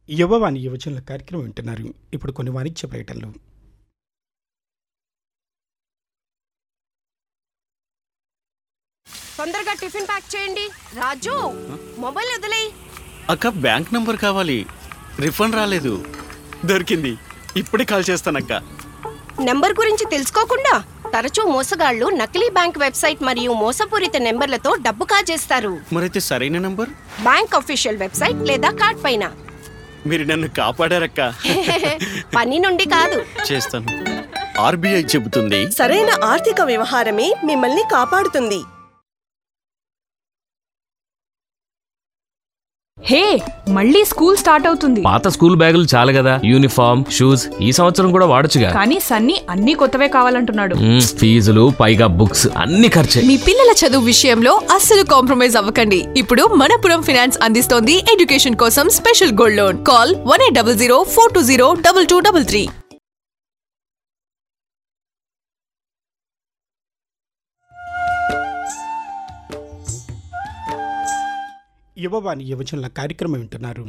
యువవాణి యువజనుల కార్యక్రమం వింటున్నారు ఇప్పుడు కొన్ని వాణిజ్య ప్రకటనలు తొందరగా టిఫిన్ ప్యాక్ చేయండి రాజు మొబైల్ వదిలేయ్ అక్క బ్యాంక్ నంబర్ కావాలి రిఫండ్ రాలేదు దొరికింది ఇప్పుడే కాల్ చేస్తానక్క నెంబర్ గురించి తెలుసుకోకుండా తరచూ మోసగాళ్లు నకిలీ బ్యాంక్ వెబ్సైట్ మరియు మోసపూరిత నెంబర్లతో డబ్బు కాజేస్తారు మరైతే సరైన నంబర్ బ్యాంక్ అఫీషియల్ వెబ్సైట్ లేదా కార్డ్ పైన మీరు నన్ను కాపాడారక్క పని నుండి కాదు చేస్తాను ఆర్బీఐ చెబుతుంది సరైన ఆర్థిక వ్యవహారమే మిమ్మల్ని కాపాడుతుంది హే మళ్ళీ స్కూల్ స్టార్ట్ అవుతుంది పాత స్కూల్ బ్యాగులు చాలు కదా యూనిఫామ్ షూస్ ఈ సంవత్సరం కూడా వాడొచ్చుగా కానీ సన్నీ అన్ని కొత్తవే కావాలంటున్నాడు మ్మ్, ఫీజులు పైగా బుక్స్ అన్ని ఖర్చే మీ పిల్లల చదువు విషయంలో అస్సలు కాంప్రమైజ్ అవ్వకండి ఇప్పుడు మనపురం ఫినాన్స్ అందిస్తోంది ఎడ్యుకేషన్ కోసం special gold loan call one eight double zero four two zero double two double three Yuvavani యువజనుల కార్యక్రమం వింటున్నారు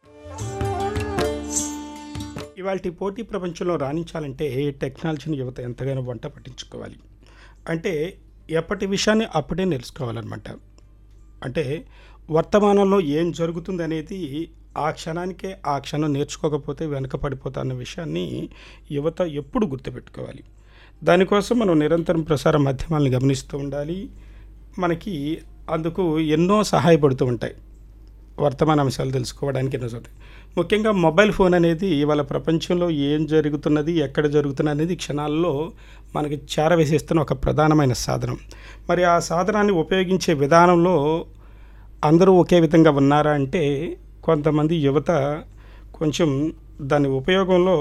ఇవాళ పోటీ ప్రపంచంలో రాణించాలంటే టెక్నాలజీని యువత ఎంతగానో వంట పట్టించుకోవాలి అంటే ఎప్పటి విషయాన్ని అప్పుడే తెలుసుకోవాలన్నమాట అంటే వర్తమానంలో ఏం జరుగుతుంది అనేది ఆ క్షణానికే ఆ క్షణం నేర్చుకోకపోతే వెనకపడిపోతా అన్న విషయాన్ని యువత ఎప్పుడు గుర్తుపెట్టుకోవాలి దానికోసం మనం నిరంతరం ప్రసార మాధ్యమాలను గమనిస్తూ ఉండాలి మనకి అందుకు ఎన్నో సహాయపడుతూ ఉంటాయి వర్తమాన అంశాలు తెలుసుకోవడానికి ఎన్నో చోట్ల ముఖ్యంగా మొబైల్ ఫోన్ అనేది ఇవాళ ప్రపంచంలో ఏం జరుగుతున్నది ఎక్కడ జరుగుతున్నది అనేది క్షణాల్లో మనకి చేరవేసేస్తున్న ఒక ప్రధానమైన సాధనం మరి ఆ సాధనాన్ని ఉపయోగించే విధానంలో అందరూ ఒకే విధంగా ఉన్నారా అంటే కొంతమంది యువత కొంచెం దాని ఉపయోగంలో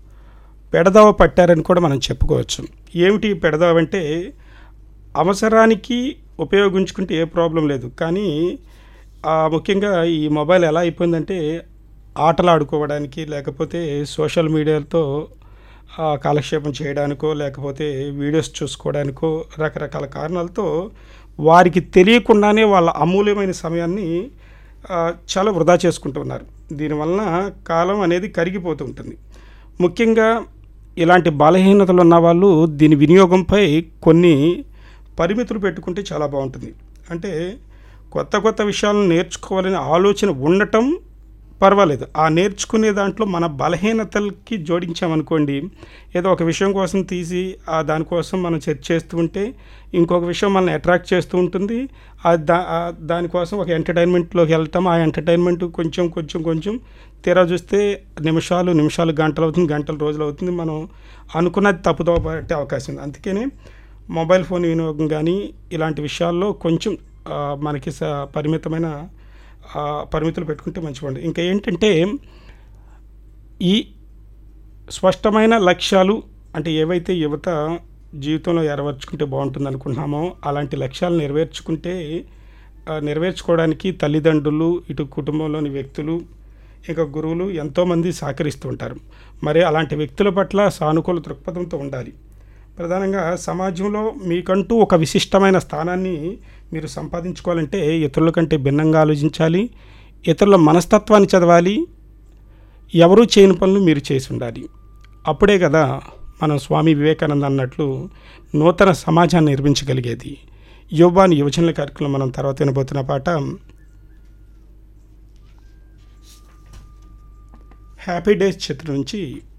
పెడదవ పట్టారని కూడా మనం చెప్పుకోవచ్చు ఏమిటి పెడదవ అంటే అవసరానికి ఉపయోగించుకుంటే ఏ ప్రాబ్లం లేదు కానీ ఆ, ముఖ్యంగా ఈ మొబైల్ ఎలా అయిపోయిందంటే ఆటలు ఆడుకోవడానికి లేకపోతే సోషల్ మీడియాతో ఆ, కాలక్షేపం చేయడానికో లేకపోతే వీడియోస్ చూసుకోవడానికో రకరకాల కారణాలతో వారికి తెలియకుండానే వాళ్ళ అమూల్యమైన సమయాన్ని ఆ, చాలా వృధా చేసుకుంటున్నారు దీనివలన కాలం అనేది కరిగిపోతూ ఉంటుంది ముఖ్యంగా ఇలాంటి బలహీనతలు ఉన్న వాళ్ళు దీని వినియోగంపై కొన్ని పరిమితులు పెట్టుకుంటే చాలా బాగుంటుంది అంటే కొత్త కొత్త విషయాలను నేర్చుకోవాలనే ఆలోచన ఉండటం పర్వాలేదు ఆ నేర్చుకునే దాంట్లో మన బలహీనతలకి జోడించామనుకోండి ఏదో ఒక విషయం కోసం తీసి ఆ దానికోసం మనం చర్చ చేస్తూ ఉంటే ఇంకొక విషయం మనల్ని అట్రాక్ట్ చేస్తూ ఉంటుంది ఆ దా ఆ దానికోసం ఒక ఎంటర్టైన్మెంట్లోకి వెళ్తాం ఆ ఎంటర్టైన్మెంట్ కొంచెం కొంచెం కొంచెం తీరా చూస్తే నిమిషాలు నిమిషాలు గంటలు అవుతుంది గంటలు రోజులు అవుతుంది మనం అనుకున్నది తప్పుదో పట్టే అవకాశం ఉంది అందుకనే మొబైల్ ఫోన్ వినియోగం కానీ ఇలాంటి విషయాల్లో కొంచెం ఆ, మనకి స పరిమితమైన ఆ, పరిమితులు పెట్టుకుంటే మంచిగా ఇంకా ఏంటంటే ఈ స్పష్టమైన లక్ష్యాలు అంటే ఏవైతే యువత జీవితంలో నెరవేర్చుకుంటే బాగుంటుంది అనుకుంటున్నామో అలాంటి లక్ష్యాలు నెరవేర్చుకుంటే ఆ, నెరవేర్చుకోవడానికి తల్లిదండ్రులు ఇటు కుటుంబంలోని వ్యక్తులు ఇంకా గురువులు ఎంతోమంది సహకరిస్తూ ఉంటారు మరి అలాంటి వ్యక్తుల పట్ల సానుకూల దృక్పథంతో ఉండాలి ప్రధానంగా సమాజంలో మీకంటూ ఒక విశిష్టమైన స్థానాన్ని మీరు సంపాదించుకోవాలంటే ఇతరుల కంటే భిన్నంగా ఆలోచించాలి ఇతరుల మనస్తత్వాన్ని చదవాలి ఎవరూ చేయని పనులు మీరు చేసి ఉండాలి అప్పుడే కదా మనం స్వామి వివేకానంద అన్నట్లు నూతన సమాజాన్ని నిర్మించగలిగేది యువాని యువజనుల కార్యక్రమం మనం తర్వాత వినబోతున్న పాట హ్యాపీ డేస్ చిత్రం నుంచి